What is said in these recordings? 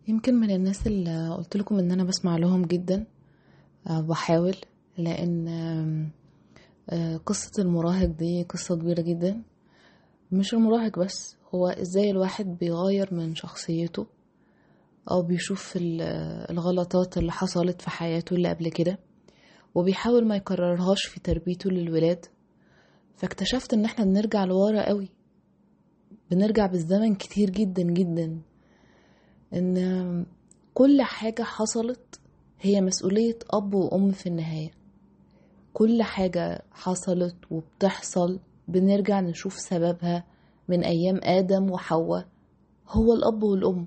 يمكن من الناس اللي قلت لكم ان انا بسمع لهم جدا آه، بحاول لان آم، آه، قصة المراهق دي قصة كبيرة جدا مش المراهق بس هو ازاي الواحد بيغير من شخصيته او بيشوف ال- الغلطات اللي حصلت في حياته اللي قبل كده وبيحاول ما يكررهاش في تربيته للولاد فاكتشفت ان احنا بنرجع لورا قوي بنرجع بالزمن كتير جدا جدا ان كل حاجة حصلت هي مسؤولية اب وام في النهاية كل حاجة حصلت وبتحصل بنرجع نشوف سببها من ايام ادم وحواء هو الاب والام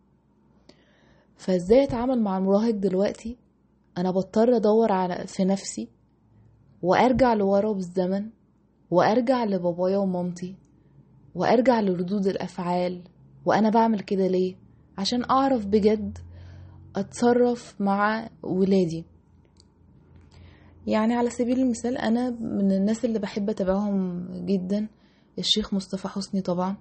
فازاي اتعامل مع المراهق دلوقتي انا بضطر ادور على في نفسي وارجع لورا بالزمن وارجع لبابايا ومامتي وارجع لردود الافعال وانا بعمل كده ليه عشان اعرف بجد اتصرف مع ولادي يعني على سبيل المثال انا من الناس اللي بحب اتابعهم جدا الشيخ مصطفى حسني طبعا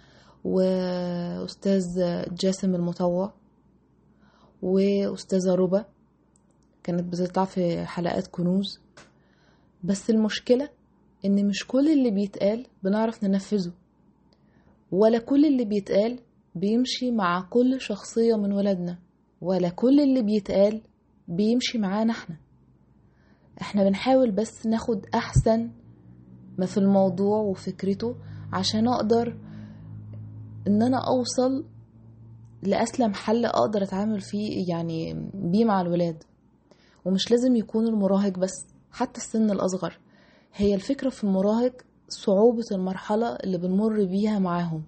واستاذ جاسم المطوع واستاذه ربا كانت بتطلع في حلقات كنوز بس المشكله ان مش كل اللي بيتقال بنعرف ننفذه ولا كل اللي بيتقال بيمشي مع كل شخصيه من ولادنا ولا كل اللي بيتقال بيمشي معانا احنا احنا بنحاول بس ناخد احسن ما في الموضوع وفكرته عشان اقدر ان انا اوصل لاسلم حل اقدر اتعامل فيه يعني بيه مع الولاد ومش لازم يكون المراهق بس حتى السن الاصغر هي الفكرة في المراهق صعوبة المرحلة اللي بنمر بيها معاهم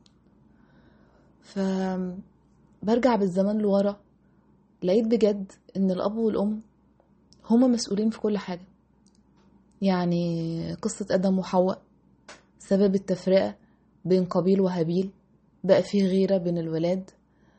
فبرجع بالزمن لورا لقيت بجد ان الاب والام هما مسؤولين في كل حاجة يعني قصة ادم وحواء سبب التفرقة بين قابيل وهابيل بقى فيه غيرة بين الولاد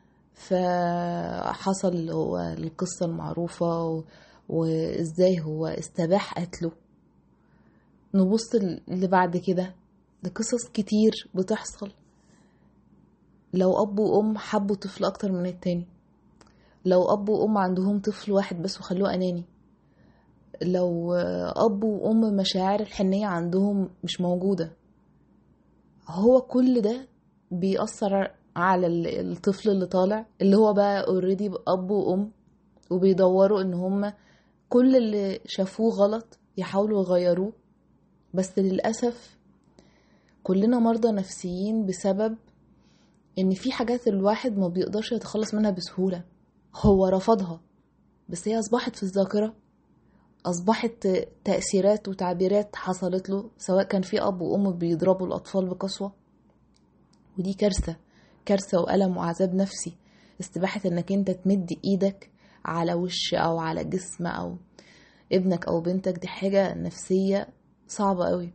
فحصل هو القصة المعروفة و... وازاي هو استباح قتله نبص اللي بعد كده لقصص كتير بتحصل لو اب وام حبوا طفل اكتر من التاني لو اب وام عندهم طفل واحد بس وخلوه اناني لو اب وام مشاعر الحنية عندهم مش موجودة هو كل ده بيأثر على الطفل اللي طالع اللي هو بقى اوريدي اب وام وبيدوروا ان هما كل اللي شافوه غلط يحاولوا يغيروه بس للأسف كلنا مرضى نفسيين بسبب ان في حاجات الواحد ما بيقدرش يتخلص منها بسهولة هو رفضها بس هي اصبحت في الذاكرة اصبحت تأثيرات وتعبيرات حصلت له سواء كان في اب وام بيضربوا الاطفال بقسوة ودي كارثة كارثة وألم وعذاب نفسي استباحة انك انت تمد ايدك على وش او على جسم او ابنك او بنتك دي حاجة نفسية صعبة قوي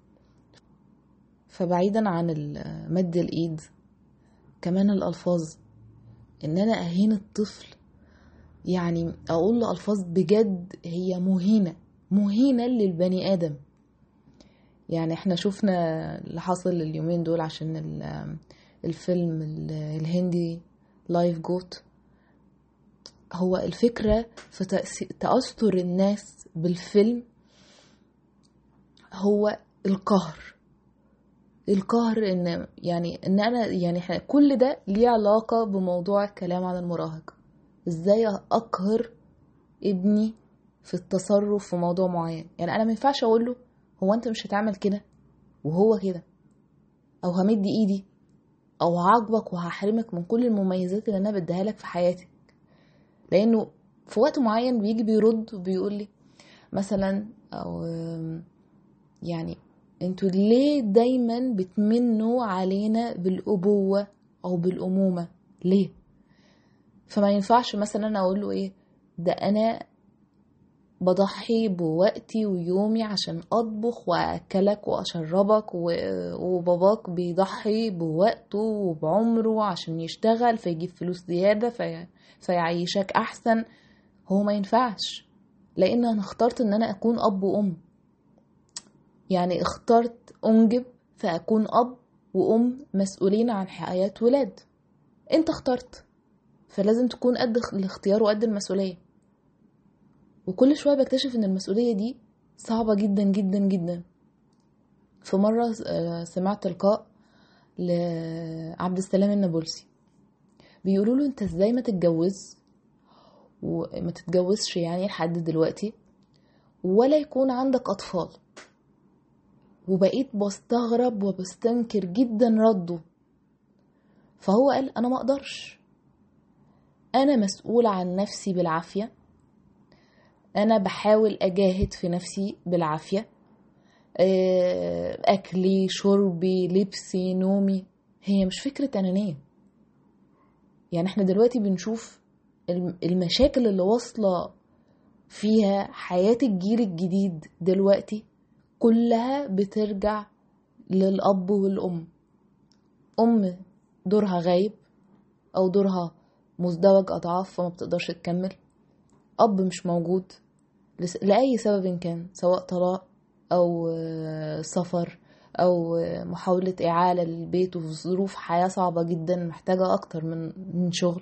فبعيدا عن مد الايد كمان الالفاظ ان انا اهين الطفل يعني اقول له الفاظ بجد هي مهينة مهينة للبني ادم يعني احنا شفنا اللي حصل اليومين دول عشان الفيلم الهندي لايف جوت هو الفكرة في تأثر الناس بالفيلم هو القهر القهر ان يعني ان انا يعني احنا كل ده ليه علاقة بموضوع الكلام عن المراهق ازاي اقهر ابني في التصرف في موضوع معين يعني انا ما ينفعش اقول له هو انت مش هتعمل كده وهو كده او همد ايدي او هعاقبك وهحرمك من كل المميزات اللي انا بديها لك في حياتك لانه في وقت معين بيجي بيرد وبيقول لي مثلا او يعني انتوا ليه دايما بتمنوا علينا بالابوه او بالامومه ليه فما ينفعش مثلا اقول له ايه ده انا بضحي بوقتي ويومي عشان اطبخ واكلك واشربك وباباك بيضحي بوقته وبعمره عشان يشتغل فيجيب فلوس زيادة في... فيعيشك احسن هو ما ينفعش لان انا اخترت ان انا اكون اب وام يعني اخترت انجب فاكون اب وام مسؤولين عن حياة ولاد انت اخترت فلازم تكون قد الاختيار وقد المسؤولية وكل شوية بكتشف ان المسؤولية دي صعبة جدا جدا جدا في مرة آه، سمعت لقاء لعبد السلام النابلسي بيقولوا له انت ازاي ما تتجوز وما تتجوزش يعني لحد دلوقتي ولا يكون عندك اطفال وبقيت بستغرب وبستنكر جدا رده فهو قال انا ما اقدرش انا مسؤول عن نفسي بالعافيه انا بحاول اجاهد في نفسي بالعافيه آه، اكلي شربي لبسي نومي هي مش فكره انانيه يعني احنا دلوقتي بنشوف الم- المشاكل اللي واصله فيها حياه الجيل الجديد دلوقتي كلها بترجع للاب والام ام دورها غايب او دورها مزدوج اضعاف فما بتقدرش تكمل اب مش موجود لس- لاي سبب كان سواء طلاق او آه، سفر او آه، محاولة اعالة للبيت وفي ظروف حياة صعبة جدا محتاجة اكتر من من شغل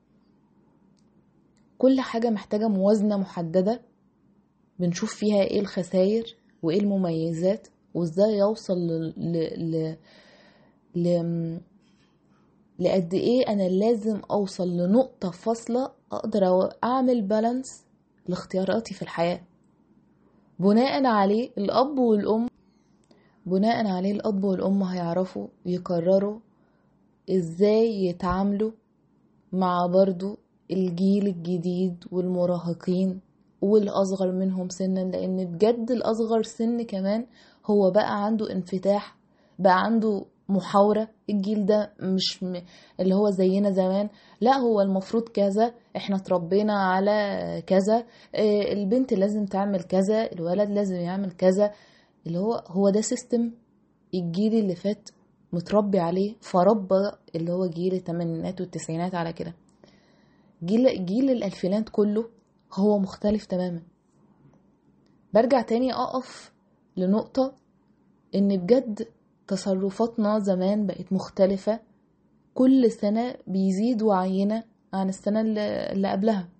كل حاجة محتاجة موازنة محددة بنشوف فيها ايه الخسائر وايه المميزات وازاي يوصل ل... ل... ل... ل... لقد ايه انا لازم اوصل لنقطة فاصلة اقدر أو- اعمل بالانس لاختياراتي في الحياة بناء عليه الاب والام بناء عليه الاب والام هيعرفوا يقرروا ازاي يتعاملوا مع برضو الجيل الجديد والمراهقين والاصغر منهم سنا لان بجد الاصغر سن كمان هو بقى عنده انفتاح بقى عنده محاورة الجيل ده مش م... اللي هو زينا زمان لا هو المفروض كذا احنا اتربينا على كذا آه، البنت لازم تعمل كذا الولد لازم يعمل كذا اللي هو هو ده سيستم الجيل اللي فات متربي عليه فربى اللي هو جيل الثمانينات والتسعينات على كده جيل جيل الألفينات كله هو مختلف تماما برجع تاني أقف لنقطة إن بجد تصرفاتنا زمان بقت مختلفة كل سنة بيزيد وعينا عن السنة اللي اللي قبلها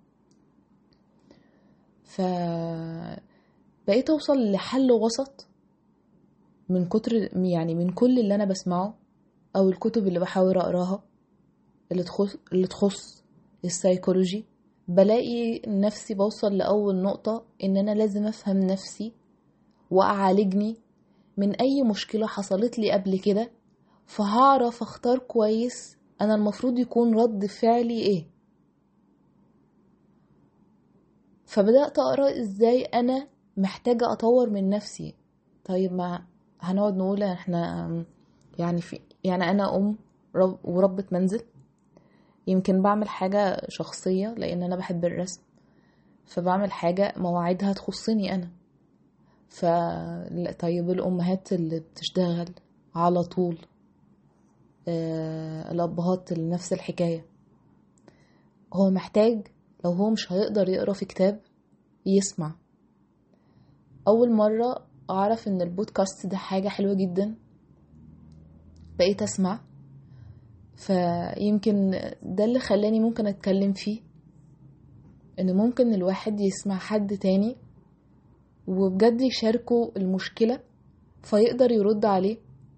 ف بقيت أوصل لحل وسط من كتر يعني من كل اللي أنا بسمعه أو الكتب اللي بحاول أقراها اللي تخص اللي تخص السيكولوجي بلاقي نفسي بوصل لأول نقطة إن أنا لازم أفهم نفسي وأعالجني من أي مشكلة حصلت لي قبل كده فهعرف أختار كويس أنا المفروض يكون رد فعلي إيه فبدأت أقرأ إزاي أنا محتاجة أطور من نفسي طيب ما هنقعد نقول إحنا يعني في يعني أنا أم رب وربة منزل يمكن بعمل حاجة شخصية لأن أنا بحب الرسم فبعمل حاجة مواعيدها تخصني أنا ف لا، طيب الأمهات اللي بتشتغل على طول آه، الأبهات اللي نفس الحكاية هو محتاج لو هو مش هيقدر يقرا في كتاب يسمع أول مرة أعرف إن البودكاست ده حاجة حلوة جدا بقيت أسمع فيمكن ده اللي خلاني ممكن أتكلم فيه إن ممكن الواحد يسمع حد تاني وبجد يشاركه المشكلة فيقدر يرد عليه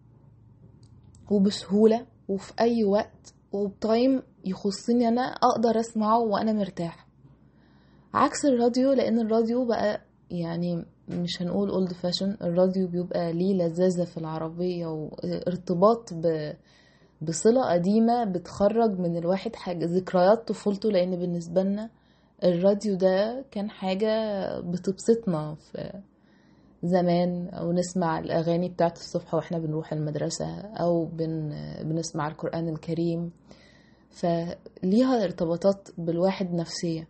وبسهولة وفي أي وقت وبتايم يخصني أنا أقدر أسمعه وأنا مرتاح عكس الراديو لأن الراديو بقى يعني مش هنقول اولد فاشن الراديو بيبقى ليه لذاذة في العربية وارتباط ب... بصلة قديمة بتخرج من الواحد حاجة ذكريات طفولته لأن بالنسبة لنا الراديو ده كان حاجة بتبسطنا في زمان أو نسمع الأغاني بتاعت الصبح وإحنا بنروح المدرسة أو بن... بنسمع القرآن الكريم فليها ارتباطات بالواحد نفسية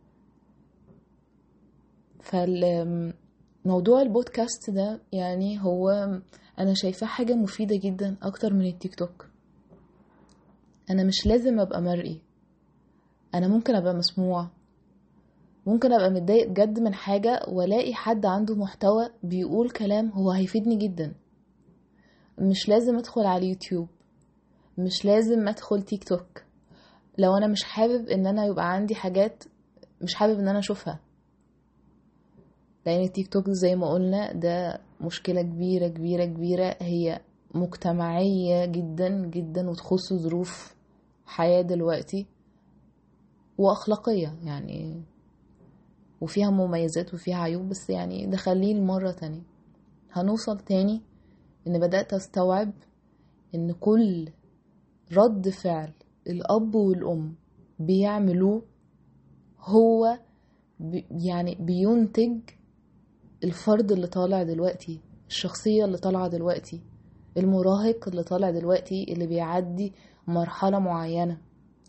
فالموضوع البودكاست ده يعني هو أنا شايفاه حاجة مفيدة جدا أكتر من التيك توك أنا مش لازم أبقى مرئي أنا ممكن أبقى مسموع ممكن ابقى متضايق بجد من حاجة والاقي حد عنده محتوى بيقول كلام هو هيفيدني جدا مش لازم ادخل على اليوتيوب مش لازم ادخل تيك توك لو انا مش حابب ان انا يبقى عندي حاجات مش حابب ان انا اشوفها لان التيك توك زي ما قلنا ده مشكلة كبيرة كبيرة كبيرة هي مجتمعية جدا جدا وتخص ظروف حياة دلوقتي وأخلاقية يعني وفيها مميزات وفيها عيوب بس يعني ده خليه مرة تانية هنوصل تاني ان بدأت استوعب ان كل رد فعل الأب والأم بيعملوه هو بي يعني بينتج الفرد اللي طالع دلوقتي الشخصية اللي طالعة دلوقتي المراهق اللي طالع دلوقتي اللي بيعدي مرحلة معينة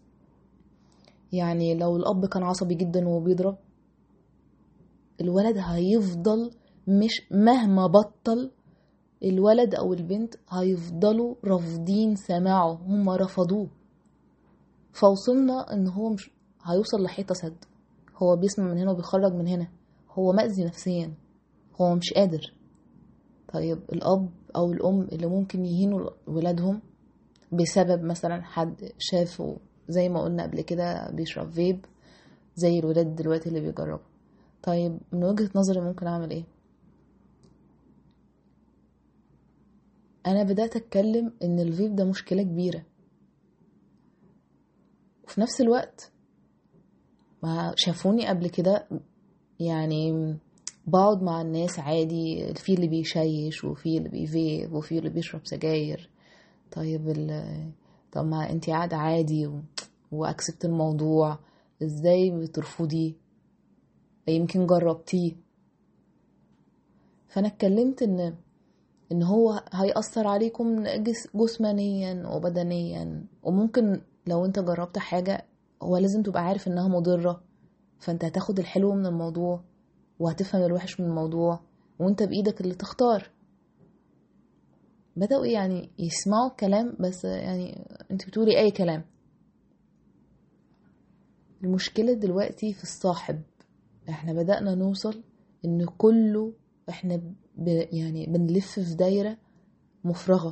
يعني لو الأب كان عصبي جدا وبيضرب الولد هيفضل مش مهما بطل الولد أو البنت هيفضلوا رافضين سماعه هم رفضوه فوصلنا ان هو مش هيوصل لحيطة سد هو بيسمع من هنا وبيخرج من هنا هو مأذي نفسيا هو مش قادر طيب الأب أو الأم اللي ممكن يهينوا ولادهم بسبب مثلا حد شافه زي ما قلنا قبل كده بيشرب فيب زي الولاد دلوقتي اللي بيجربوا طيب من وجهة نظري ممكن أعمل إيه أنا بدأت أتكلم إن الفيب ده مشكلة كبيرة وفي نفس الوقت ما شافوني قبل كده يعني بقعد مع الناس عادي في اللي بيشيش وفي اللي بيفيب وفي اللي بيشرب سجاير طيب ال طب ما انتي قاعدة عادي و... واكسبت الموضوع ازاي بترفضيه يمكن جربتيه فانا اتكلمت ان ان هو هيأثر عليكم جس... جسمانيا وبدنيا وممكن لو انت جربت حاجة هو لازم تبقى عارف انها مضرة فانت هتاخد الحلو من الموضوع وهتفهم الوحش من الموضوع وانت بإيدك اللي تختار بدأوا يعني يسمعوا الكلام بس يعني انت بتقولي اي كلام المشكلة دلوقتي في الصاحب احنا بدأنا نوصل ان كله احنا ب يعني بنلف في دايرة مفرغة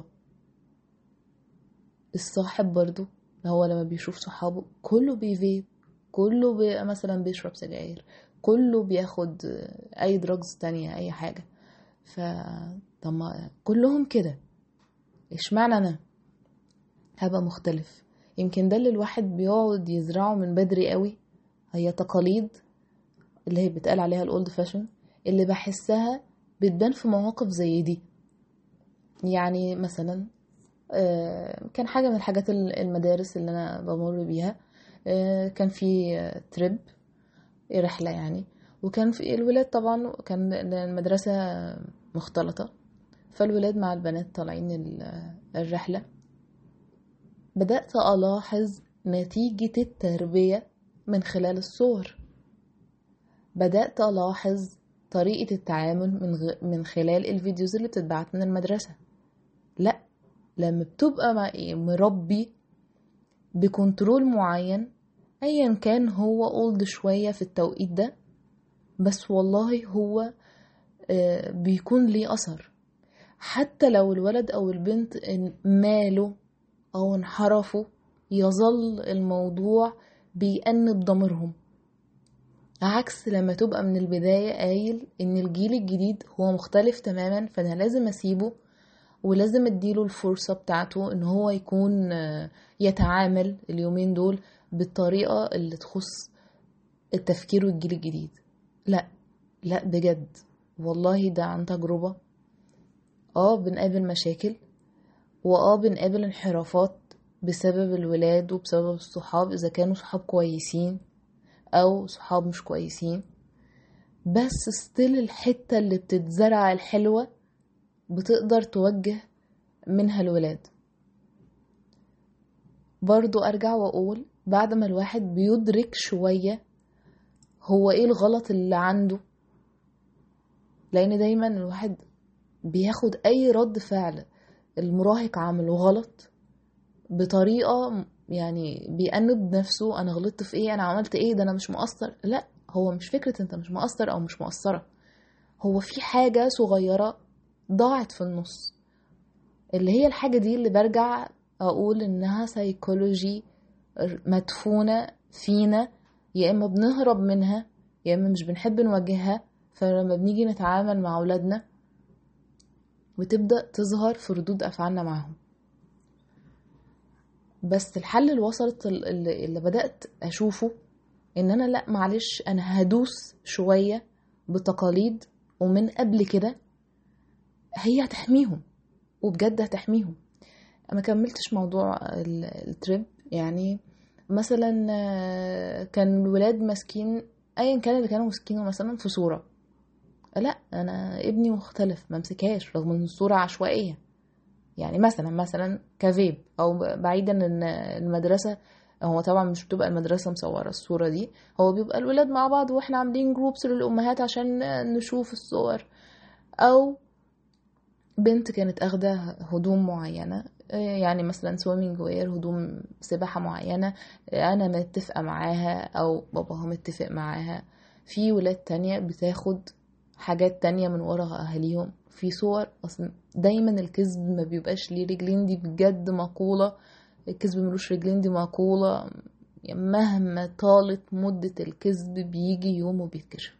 الصاحب برضو هو لما بيشوف صحابه كله بيفيب كله بي مثلا بيشرب سجاير كله بياخد اي دراجز تانية اي حاجة ف طب ما كلهم كده اشمعنى انا هبقى مختلف يمكن ده اللي الواحد بيقعد يزرعه من بدري قوي هي تقاليد اللي هي بتقال عليها الاولد فاشن اللي بحسها بتبان في مواقف زي دي يعني مثلا كان حاجة من الحاجات المدارس اللي أنا بمر بيها كان في تريب رحلة يعني وكان في الولاد طبعا كان المدرسة مختلطة فالولاد مع البنات طالعين الرحلة بدأت ألاحظ نتيجة التربية من خلال الصور بدأت ألاحظ طريقة التعامل من, غ... من خلال الفيديوز اللي بتتبعت من المدرسة لأ لما بتبقى مع مربي بكنترول معين ايا كان هو اولد شوية في التوقيت ده بس والله هو بيكون ليه اثر حتى لو الولد او البنت ماله او انحرفوا يظل الموضوع بيأنب ضميرهم عكس لما تبقى من البداية قايل ان الجيل الجديد هو مختلف تماما فانا لازم اسيبه ولازم اديله الفرصة بتاعته ان هو يكون يتعامل اليومين دول بالطريقة اللي تخص التفكير والجيل الجديد لا لا بجد والله ده عن تجربة اه بنقابل مشاكل واه بنقابل انحرافات بسبب الولاد وبسبب الصحاب اذا كانوا صحاب كويسين او صحاب مش كويسين بس ستيل الحتة اللي بتتزرع الحلوة بتقدر توجه منها الولاد برضو ارجع واقول بعد ما الواحد بيدرك شوية هو ايه الغلط اللي عنده لان دايما الواحد بياخد اي رد فعل المراهق عامله غلط بطريقة يعني بيأنب نفسه انا غلطت في ايه انا عملت ايه ده انا مش مقصر لا هو مش فكرة انت مش مقصر او مش مقصرة هو في حاجة صغيرة ضاعت في النص اللي هي الحاجة دي اللي برجع أقول إنها سيكولوجي مدفونة فينا يا إما بنهرب منها يا إما مش بنحب نواجهها فلما بنيجي نتعامل مع أولادنا بتبدأ تظهر في ردود أفعالنا معاهم بس الحل اللي وصلت اللي, اللي بدأت أشوفه إن أنا لأ معلش أنا هدوس شوية بتقاليد ومن قبل كده هي هتحميهم وبجد هتحميهم ما كملتش موضوع التريب يعني مثلا كان الولاد ماسكين ايا كان اللي كانوا ماسكينه مثلا في صوره لا انا ابني مختلف ما امسكهاش رغم ان الصوره عشوائيه يعني مثلا مثلا كفيب او بعيدا ان المدرسه هو طبعا مش بتبقى المدرسة مصورة الصورة دي هو بيبقى الولاد مع بعض واحنا عاملين جروبس للأمهات عشان نشوف الصور أو بنت كانت أخدة هدوم معينة يعني مثلا سويمنج وير هدوم سباحة معينة أنا متفقة معاها أو باباها متفق معاها في ولاد تانية بتاخد حاجات تانية من ورا أهاليهم في صور أصلا دايما الكذب ما بيبقاش ليه رجلين دي بجد مقولة الكذب ملوش رجلين دي مقولة مهما طالت مدة الكذب بيجي يوم وبيتكشف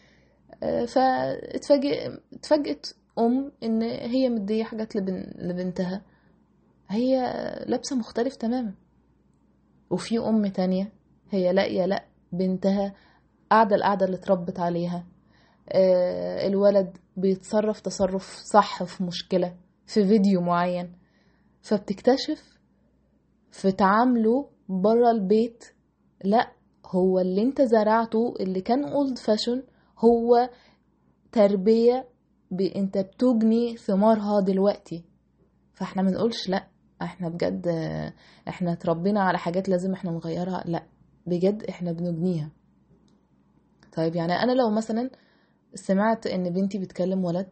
فاتفاجئت أم إن هي مدية حاجات لبن... لبنتها هي لابسة مختلف تماما وفي أم تانية هي لاقية لأ بنتها قاعدة القعدة اللي اتربت عليها آه الولد بيتصرف تصرف صح في مشكلة في فيديو معين فبتكتشف في تعامله برا البيت لا هو اللي انت زرعته اللي كان اولد فاشون هو تربية ب... انت بتجني ثمارها دلوقتي فاحنا منقولش لا احنا بجد احنا اتربينا على حاجات لازم احنا نغيرها لا بجد احنا بنجنيها طيب يعني انا لو مثلا سمعت ان بنتي بتكلم ولد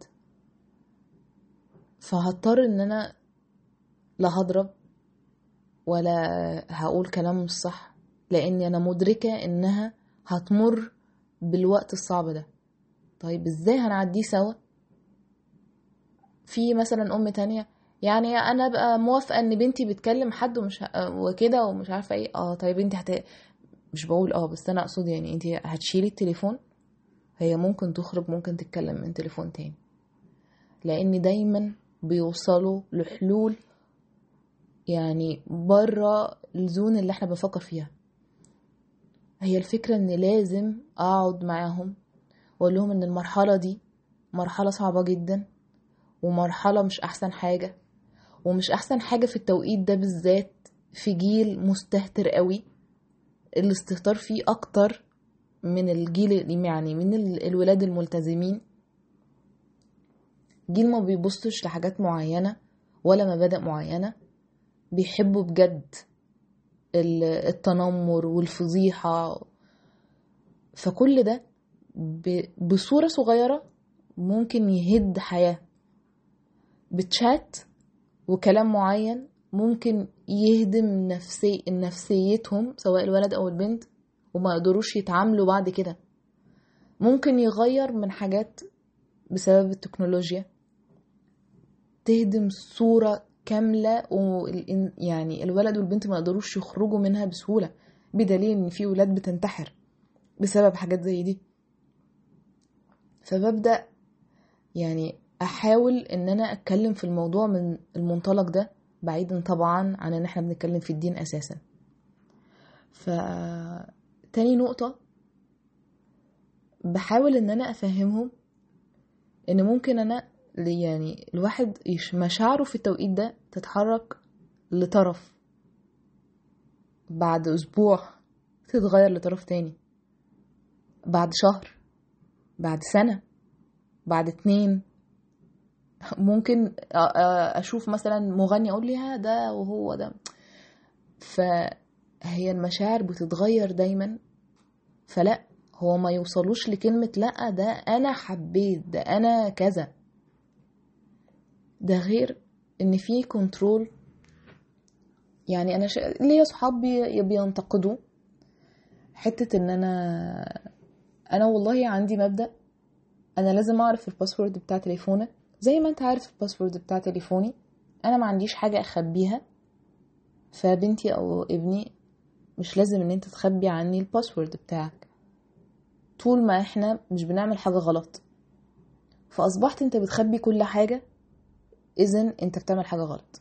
فهضطر ان انا لا هضرب ولا هقول كلام مش صح لاني انا مدركة انها هتمر بالوقت الصعب ده طيب ازاي هنعديه سوا في مثلا ام تانية يعني انا بقى موافقه ان بنتي بتكلم حد ومش ه... وكده ومش عارفه ايه اه طيب انت هت مش بقول اه بس انا اقصد يعني انت هتشيلي التليفون هي ممكن تخرج ممكن تتكلم من تليفون تاني لان دايما بيوصلوا لحلول يعني بره الزون اللي احنا بنفكر فيها هي الفكرة ان لازم اقعد معاهم واقول لهم ان المرحلة دي مرحلة صعبة جدا ومرحلة مش احسن حاجة ومش احسن حاجة في التوقيت ده بالذات في جيل مستهتر قوي الاستهتار فيه اكتر من الجيل يعني من الولاد الملتزمين جيل ما بيبصش لحاجات معينة ولا مبادئ معينة بيحبوا بجد التنمر والفضيحة فكل ده بصورة صغيرة ممكن يهد حياة بتشات وكلام معين ممكن يهدم نفسي نفسيتهم سواء الولد او البنت وما يقدروش يتعاملوا بعد كده ممكن يغير من حاجات بسبب التكنولوجيا تهدم صورة كاملة يعني الولد والبنت ما يقدروش يخرجوا منها بسهولة بدليل ان في ولاد بتنتحر بسبب حاجات زي دي فببدأ يعني احاول ان انا اتكلم في الموضوع من المنطلق ده بعيدا طبعا عن ان احنا بنتكلم في الدين اساسا ف تاني نقطة بحاول ان انا افهمهم ان ممكن انا يعني الواحد مشاعره في التوقيت ده تتحرك لطرف بعد اسبوع تتغير لطرف تاني بعد شهر بعد سنة بعد اتنين ممكن اشوف مثلا مغني اقول لي ده وهو ده فهي المشاعر بتتغير دايما فلا هو ما يوصلوش لكلمة لا ده انا حبيت ده انا كذا ده غير ان في كنترول يعني انا ش... ليا صحابي بينتقدوا حتة ان انا انا والله عندي مبدأ انا لازم اعرف الباسورد بتاع تليفونك زي ما انت عارف الباسورد بتاع تليفوني انا ما عنديش حاجة اخبيها فبنتي او ابني مش لازم ان انت تخبي عني الباسورد بتاعك طول ما احنا مش بنعمل حاجة غلط فاصبحت انت بتخبي كل حاجة اذا انت بتعمل حاجة غلط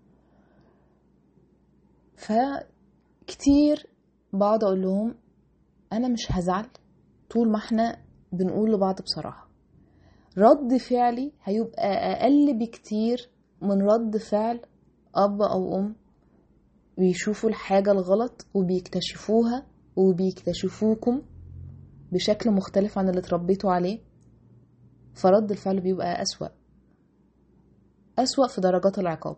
فكتير بقعد اقول لهم انا مش هزعل طول ما احنا بنقول لبعض بصراحة رد فعلي هيبقى اقل بكتير من رد فعل اب او ام بيشوفوا الحاجة الغلط وبيكتشفوها وبيكتشفوكم بشكل مختلف عن اللي اتربيتوا عليه فرد الفعل بيبقى أسوأ أسوأ في درجات العقاب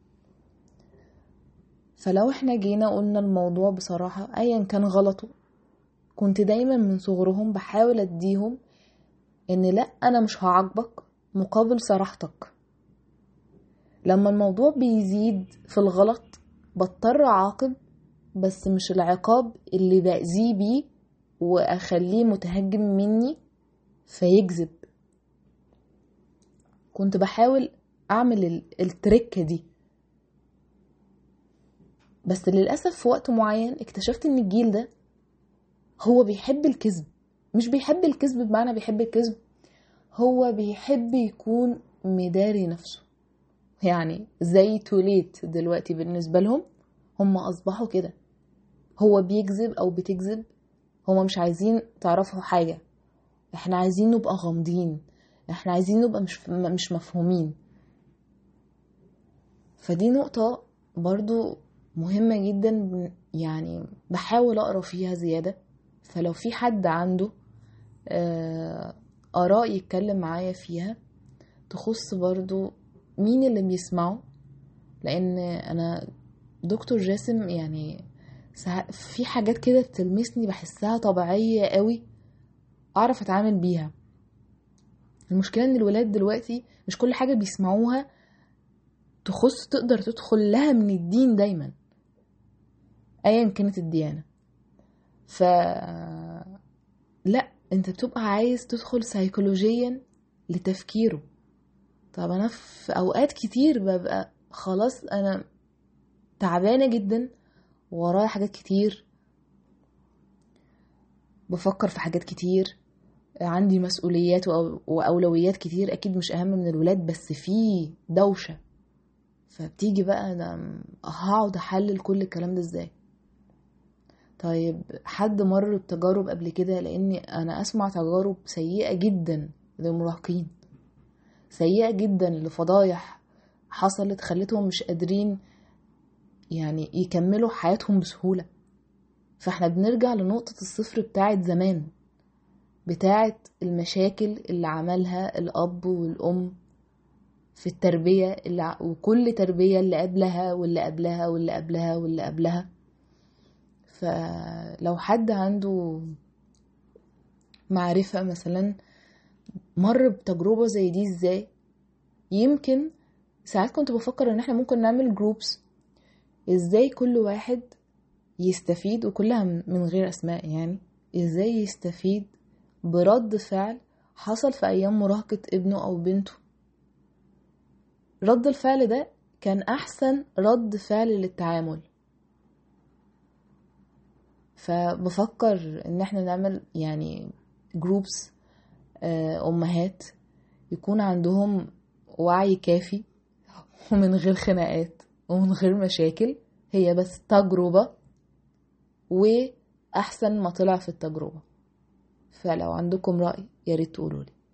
فلو احنا جينا قلنا الموضوع بصراحة أيا كان غلطه كنت دايما من صغرهم بحاول أديهم إن لأ أنا مش هعاقبك مقابل صراحتك لما الموضوع بيزيد في الغلط بضطر أعاقب بس مش العقاب اللي بأذيه بيه وأخليه متهجم مني فيكذب كنت بحاول أعمل التركة دي بس للأسف في وقت معين اكتشفت إن الجيل ده هو بيحب الكذب مش بيحب الكذب بمعنى بيحب الكذب هو بيحب يكون مداري نفسه يعني زي توليت دلوقتي بالنسبة لهم هم أصبحوا كده هو بيكذب أو بتكذب هما مش عايزين تعرفوا حاجة احنا عايزين نبقى غامضين احنا عايزين نبقى مش مش مفهومين فدي نقطة برضو مهمة جدا يعني بحاول أقرأ فيها زيادة فلو في حد عنده آراء يتكلم معايا فيها تخص برضو مين اللي بيسمعه لأن أنا دكتور جاسم يعني في حاجات كده بتلمسني بحسها طبيعية قوي أعرف أتعامل بيها المشكلة إن الولاد دلوقتي مش كل حاجة بيسمعوها تخص تقدر تدخل لها من الدين دايما أيا كانت الديانة ف لا انت بتبقى عايز تدخل سيكولوجيا لتفكيره طب انا في اوقات كتير ببقى خلاص انا تعبانه جدا ورايا حاجات كتير بفكر في حاجات كتير عندي مسؤوليات وأولويات كتير أكيد مش أهم من الولاد بس في دوشة فبتيجي بقى أنا هقعد أحلل كل الكلام ده إزاي طيب حد مر بتجارب قبل كده لأني أنا أسمع تجارب سيئة جدا للمراهقين سيئة جدا لفضايح حصلت خلتهم مش قادرين يعني يكملوا حياتهم بسهولة فاحنا بنرجع لنقطة الصفر بتاعت زمان بتاعت المشاكل اللي عملها الأب والأم في التربية اللي وكل تربية اللي قبلها واللي قبلها واللي قبلها واللي قبلها فلو حد عنده معرفة مثلا مر بتجربة زي دي ازاي يمكن ساعات كنت بفكر ان احنا ممكن نعمل جروبس ازاي كل واحد يستفيد وكلها من غير اسماء يعني ازاي يستفيد برد فعل حصل في ايام مراهقة ابنه او بنته رد الفعل ده كان احسن رد فعل للتعامل فبفكر ان احنا نعمل يعني جروبس امهات يكون عندهم وعي كافي ومن غير خناقات ومن غير مشاكل هي بس تجربة وأحسن ما طلع في التجربة فلو عندكم رأي ياريت تقولولي